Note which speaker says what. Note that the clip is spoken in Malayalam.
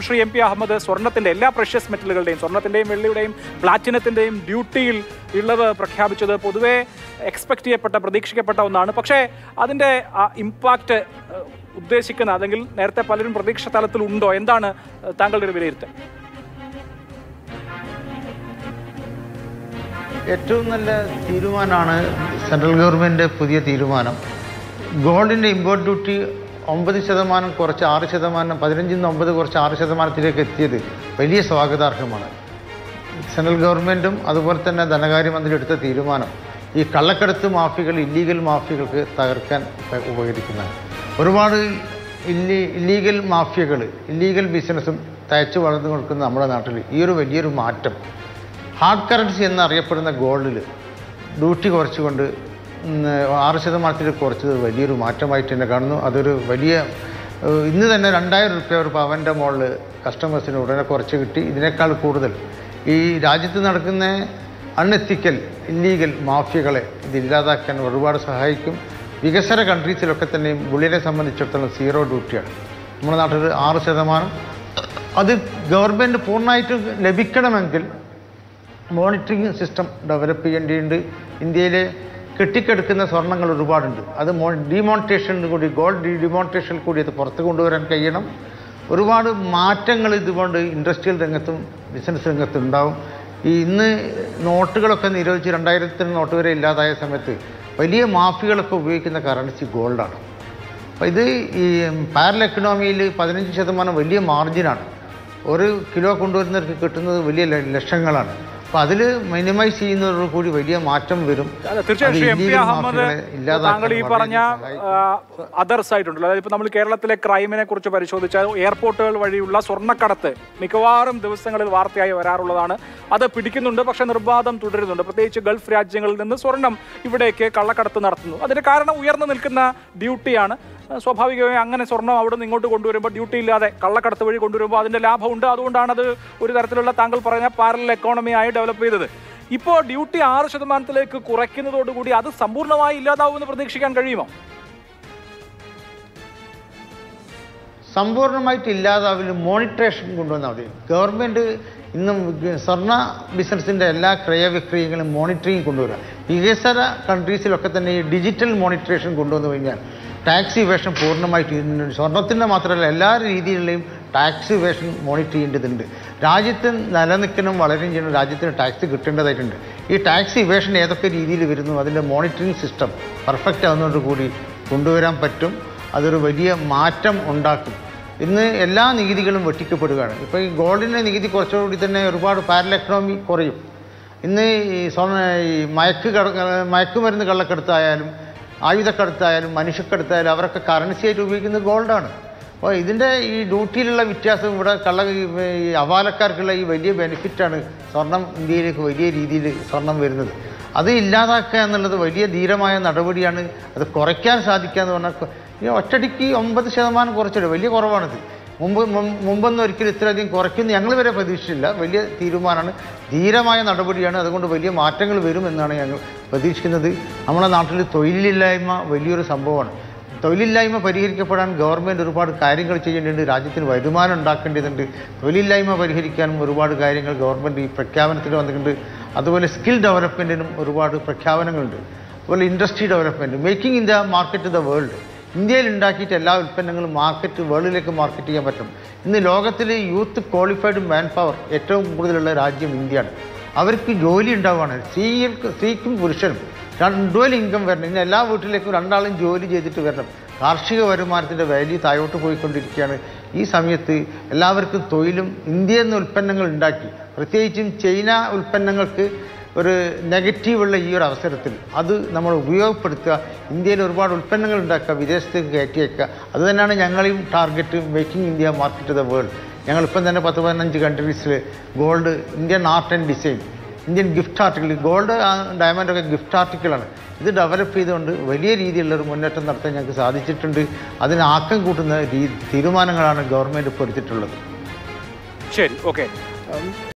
Speaker 1: ശ്രീ എം പി അഹമ്മദ് സ്വർണത്തിന്റെ എല്ലാ പ്രഷ്യസ് മെറ്റലുകളുടെയും സ്വർണത്തിന്റെയും വെള്ളിയുടെയും പ്ലാറ്റിനത്തിന്റെയും ഡ്യൂട്ടിയിൽ ഇളവ് പ്രഖ്യാപിച്ചത് പൊതുവെ എക്സ്പെക്ട് ചെയ്യപ്പെട്ട പ്രതീക്ഷിക്കപ്പെട്ട ഒന്നാണ് പക്ഷേ അതിന്റെ ഇമ്പാക്റ്റ് ഉദ്ദേശിക്കുന്ന അല്ലെങ്കിൽ നേരത്തെ പലരും പ്രതീക്ഷ തലത്തിൽ ഉണ്ടോ എന്താണ് ഏഹ്, താങ്കളുടെ ഒരു വിലയിരുത്തൽ
Speaker 2: ഏറ്റവും നല്ല തീരുമാനമാണ് സെൻട്രൽ ഗവൺമെൻറ് പുതിയ തീരുമാനം ഗോൾഡിൻ്റെ ഇമ്പോർട്ട് ഡ്യൂട്ടി ഒമ്പത് ശതമാനം കുറച്ച് ആറ് ശതമാനം പതിനഞ്ചിൽ നിന്ന് ഒമ്പത് കുറച്ച് ആറ് ശതമാനത്തിലേക്ക് എത്തിയത് വലിയ സ്വാഗതാർഹമാണ് സെൻട്രൽ ഗവൺമെൻറ്റും അതുപോലെ തന്നെ ധനകാര്യമന്ത്രി എടുത്ത തീരുമാനം ഈ കള്ളക്കടത്ത് മാഫിയകൾ ഇല്ലീഗൽ മാഫിയകൾക്ക് തകർക്കാൻ ഉപ- ഉപകരിക്കുന്നതാണ് ഒരുപാട് ഇല്ലീ ഇല്ലീഗൽ മാഫിയകൾ ഇല്ലീഗൽ ബിസിനസ്സും തയച്ചു വളർന്നു കൊടുക്കുന്ന നമ്മുടെ നാട്ടിൽ ഈ ഒരു വലിയൊരു മാറ്റം ഹാർഡ് കറൻസി എന്നറിയപ്പെടുന്ന ഗോൾഡിൽ ഡ്യൂട്ടി കുറച്ചുകൊണ്ട് ഉം, ആറ് ശതമാനത്തിൽ കുറച്ചത് വലിയൊരു മാറ്റമായിട്ട് തന്നെ കാണുന്നു അതൊരു വലിയ ഏഹ്, ഇന്ന് തന്നെ രണ്ടായിരം റുപ്യ ഒരു പവൻ്റെ മുകളിൽ കസ്റ്റമേഴ്സിന് ഉടനെ കുറച്ച് കിട്ടി ഇതിനേക്കാൾ കൂടുതൽ ഈ രാജ്യത്ത് നടക്കുന്ന അൺഎത്തിക്കൽ ഇല്ലീഗൽ മാഫിയകളെ ഇത് ഇല്ലാതാക്കാൻ ഒരുപാട് സഹായിക്കും വികസന കൺട്രീസിലൊക്കെ തന്നെയും ബുള്ളിനെ സംബന്ധിച്ചിടത്തോളം സീറോ ഡ്യൂട്ടിയാണ് നമ്മുടെ നാട്ടിൽ ആറ് ശതമാനം അത് ഗവൺമെൻറ് പൂർണ്ണമായിട്ടും ലഭിക്കണമെങ്കിൽ മോണിറ്ററിംഗ് സിസ്റ്റം ഡെവലപ്പ് ചെയ്യേണ്ടിയുണ്ട് ഇന്ത്യയിലെ കെട്ടിക്കെടുക്കുന്ന സ്വർണ്ണങ്ങൾ ഒരുപാടുണ്ട് അത് മോ ഡിമോണിറ്റേഷനിൽ കൂടി ഗോൾഡ് ഡിമോണിറ്റേഷനിൽ കൂടി അത് പുറത്ത് കൊണ്ടുവരാൻ കഴിയണം ഒരുപാട് മാറ്റങ്ങൾ ഇതുകൊണ്ട് ഇൻഡസ്ട്രിയൽ രംഗത്തും ബിസിനസ് രംഗത്തും ഉണ്ടാവും ഈ ഇന്ന് നോട്ടുകളൊക്കെ നിരോധിച്ച് രണ്ടായിരത്തിന് നോട്ട് വരെ ഇല്ലാതായ സമയത്ത് വലിയ മാഫികളൊക്കെ ഉപയോഗിക്കുന്ന കറൻസി ഗോൾഡാണ് അപ്പോൾ ഇത് ഈ പാരൽ എക്കണോമിയിൽ പതിനഞ്ച് ശതമാനം വലിയ മാർജിനാണ് ഒരു കിലോ കൊണ്ടുവരുന്നവർക്ക് കിട്ടുന്നത് വലിയ ല- ലക്ഷങ്ങളാണ് അപ്പോൾ അതിൽ മിനിമൈസ് ചെയ്യുന്നതോടു കൂടി വലിയ മാറ്റം വരും
Speaker 1: അല്ല, തീർച്ചയായും
Speaker 2: അത്
Speaker 1: Shri M P
Speaker 2: illegal
Speaker 1: Ahammed
Speaker 2: മാഫിയകളെ ഇല്ലാതാക്കാൻ
Speaker 1: താങ്കൾ ഈ
Speaker 2: വളരെ
Speaker 1: പറഞ്ഞ
Speaker 2: സഹായിക്കും.
Speaker 1: അതർസ് ആയിട്ടുണ്ടല്ലോ അതായത് ഇപ്പൊ നമ്മൾ കേരളത്തിലെ ക്രൈമിനെ കുറിച്ച് പരിശോധിച്ചാൽ എയർപോർട്ടുകൾ വഴിയുള്ള സ്വർണ്ണക്കടത്ത് മിക്കവാറും ദിവസങ്ങളിൽ വാർത്തയായി വരാറുള്ളതാണ് അത് പിടിക്കുന്നുണ്ട് പക്ഷെ നിർബാധം തുടരുന്നുണ്ട് പ്രത്യേകിച്ച് ഗൾഫ് രാജ്യങ്ങളിൽ നിന്ന് സ്വർണം ഇവിടേക്ക് കള്ളക്കടത്ത് നടത്തുന്നു അതിന് കാരണം ഉയർന്നു നിൽക്കുന്ന ഡ്യൂട്ടിയാണ് അഹ് സ്വാഭാവികമായും അങ്ങനെ സ്വർണം അവിടെ നിന്ന് ഇങ്ങോട്ട് കൊണ്ടുവരുമ്പോൾ ഡ്യൂട്ടി ഇല്ലാതെ കള്ളക്കടത്ത് വഴി കൊണ്ടുവരുമ്പോൾ അതിന്റെ ലാഭമുണ്ട് അതുകൊണ്ടാണ് അത് ഒരു തരത്തിലുള്ള താങ്കൾ പറഞ്ഞ പാരലൽ എക്കോണമിയായി ഡെവലപ്പ് ചെയ്തത് ഇപ്പോൾ ഡ്യൂട്ടി ആറ് ശതമാനത്തിലേക്ക് കുറയ്ക്കുന്നതോടുകൂടി അത് സമ്പൂർണ്ണമായി ഇല്ലാതാവുമെന്ന് പ്രതീക്ഷിക്കാൻ കഴിയുമോ
Speaker 2: സമ്പൂർണ്ണമായിട്ട് ഇല്ലാതാവില്ല മോണിറ്ററേഷൻ കൊണ്ടുവന്നാൽ മതി ഗവൺമെൻറ് ഇന്നും വിക- സ്വർണ്ണ ബിസിനസ്സിൻ്റെ എല്ലാ ക്രയവിക്രയങ്ങളും മോണിറ്ററിങ് കൊണ്ടുവരിക വികസന കൺട്രീസിലൊക്കെ തന്നെ ഈ ഡിജിറ്റൽ മോണിറ്ററേഷൻ കൊണ്ടുവന്നു കഴിഞ്ഞാൽ ടാക്സ് ഇവേഷൻ പൂർണ്ണമായിട്ട് ഇതിന് സ്വർണത്തിൻ്റെ മാത്രമല്ല എല്ലാ രീതിയിലെയും ടാക്സ് ഇവേഷൻ മോണിറ്റർ ചെയ്യേണ്ടതുണ്ട് രാജ്യത്ത് നിലനിൽക്കണം വളരെയും ചെയ്യണം രാജ്യത്തിന് ടാക്സ് കിട്ടേണ്ടതായിട്ടുണ്ട് ഈ ടാക്സ് ഇവേഷൻ ഏതൊക്കെ രീതിയിൽ വരുന്നു അതിൻ്റെ മോണിറ്ററിങ് സിസ്റ്റം പെർഫെക്റ്റ് ആവുന്നതോടുകൂടി കൊണ്ടുവരാൻ പറ്റും അതൊരു വലിയ മാറ്റം ഉണ്ടാക്കും ഇന്ന് എല്ലാ നികുതികളും വെട്ടിക്കപ്പെടുകയാണ് ഇപ്പോൾ ഈ ഗോൾഡിൻ്റെ നികുതി കുറച്ചുകൂടി തന്നെ ഒരുപാട് പാരൽ എക്കണോമി കുറയും ഇന്ന് ഈ സ്വർണ്ണ ഈ മയക്ക് കട മയക്കുമരുന്ന് കള്ളക്കടത്തായാലും ആയുധക്കടത്തായാലും മനുഷ്യക്കടത്തായാലും അവരൊക്കെ കറൻസി ആയിട്ട് ഉപയോഗിക്കുന്നത് ഗോൾഡാണ് അപ്പോൾ ഇതിൻ്റെ ഈ ഡ്യൂട്ടിയിലുള്ള വ്യത്യാസം ഇവിടെ കള്ള ഈ അവാലക്കാർക്കുള്ള ഈ വലിയ ബെനിഫിറ്റാണ് സ്വർണം ഇന്ത്യയിലേക്ക് വലിയ രീതിയിൽ സ്വർണം വരുന്നത് അത് ഇല്ലാതാക്കുക എന്നുള്ളത് വലിയ ധീരമായ നടപടിയാണ് അത് കുറയ്ക്കാൻ സാധിക്കുക എന്ന് പറഞ്ഞാൽ ഈ ഒറ്റടിക്ക് ഒമ്പത് ശതമാനം കുറച്ചില്ല വലിയ കുറവാണിത് മുമ്പ് മും- മുമ്പൊന്നും ഒരിക്കലും ഇത്രയധികം കുറയ്ക്കുന്നു ഞങ്ങൾ വരെ പ്രതീക്ഷിച്ചില്ല വലിയ തീരുമാനമാണ് ധീരമായ നടപടിയാണ് അതുകൊണ്ട് വലിയ മാറ്റങ്ങൾ വരുമെന്നാണ് ഞങ്ങൾ പ്രതീക്ഷിക്കുന്നത് നമ്മുടെ നാട്ടിൽ തൊഴിലില്ലായ്മ വലിയൊരു സംഭവമാണ് തൊഴിലില്ലായ്മ പരിഹരിക്കപ്പെടാൻ ഗവൺമെൻറ് ഒരുപാട് കാര്യങ്ങൾ ചെയ്യേണ്ടതുണ്ട് രാജ്യത്തിന് വരുമാനം ഉണ്ടാക്കേണ്ടതുണ്ട് തൊഴിലില്ലായ്മ പരിഹരിക്കാനും ഒരുപാട് കാര്യങ്ങൾ ഗവൺമെൻറ് ഈ പ്രഖ്യാപനത്തിൽ വന്നിട്ടുണ്ട് അതുപോലെ സ്കിൽ ഡെവലപ്മെൻറ്റിനും ഒരുപാട് പ്രഖ്യാപനങ്ങളുണ്ട് അതുപോലെ industry development making in the market the world ഇന്ത്യയിൽ ഉണ്ടാക്കിയിട്ട് എല്ലാ ഉൽപ്പന്നങ്ങളും മാർക്കറ്റ് വേൾഡിലേക്ക് മാർക്കറ്റ് ചെയ്യാൻ പറ്റും ഇന്ന് ലോകത്തിൽ യൂത്ത് ക്വാളിഫൈഡ് മാൻ പവർ ഏറ്റവും കൂടുതലുള്ള രാജ്യം ഇന്ത്യയാണ് അവർക്ക് ജോലി ഉണ്ടാവുകയാണ് സ്ത്രീകൾക്ക് സ്ത്രീക്കും പുരുഷനും രണ്ടുവൽ ഇൻകം വരണം ഇന്ന് എല്ലാ വീട്ടിലേക്കും രണ്ടാളും ജോലി ചെയ്തിട്ട് വരണം കാർഷിക വരുമാനത്തിൻ്റെ വാല്യൂ താഴോട്ട് പോയിക്കൊണ്ടിരിക്കുകയാണ് ഈ സമയത്ത് എല്ലാവർക്കും തൊഴിലും ഇന്ത്യയിൽ നിന്ന് ഉൽപ്പന്നങ്ങൾ ഉണ്ടാക്കി പ്രത്യേകിച്ചും ചൈന ഉൽപ്പന്നങ്ങൾക്ക് ഒരു നെഗറ്റീവുള്ള ഈ ഒരു അവസരത്തിൽ അത് നമ്മൾ ഉപയോഗപ്പെടുത്തുക ഇന്ത്യയിൽ ഒരുപാട് ഉൽപ്പന്നങ്ങൾ ഉണ്ടാക്കുക വിദേശത്തേക്ക് കയറ്റി വയ്ക്കുക അത് തന്നെയാണ് ഞങ്ങളെയും target making India market the world ഞങ്ങളിപ്പം തന്നെ പത്ത് പതിനഞ്ച് കൺട്രീസിൽ gold Indian art and design Indian gift article gold diamond ഒക്കെ ഗിഫ്റ്റ് ആർട്ടിക്കിളാണ് ഇത് ഡെവലപ്പ് ചെയ്തുകൊണ്ട് വലിയ രീതിയിലുള്ള ഒരു മുന്നേറ്റം നടത്താൻ ഞങ്ങൾക്ക് സാധിച്ചിട്ടുണ്ട് അതിന് ആക്കം കൂട്ടുന്ന രീ തീരുമാനങ്ങളാണ് ഗവൺമെൻറ് ഇപ്പോൾ എടുത്തിട്ടുള്ളത്
Speaker 1: ശരി ഓക്കെ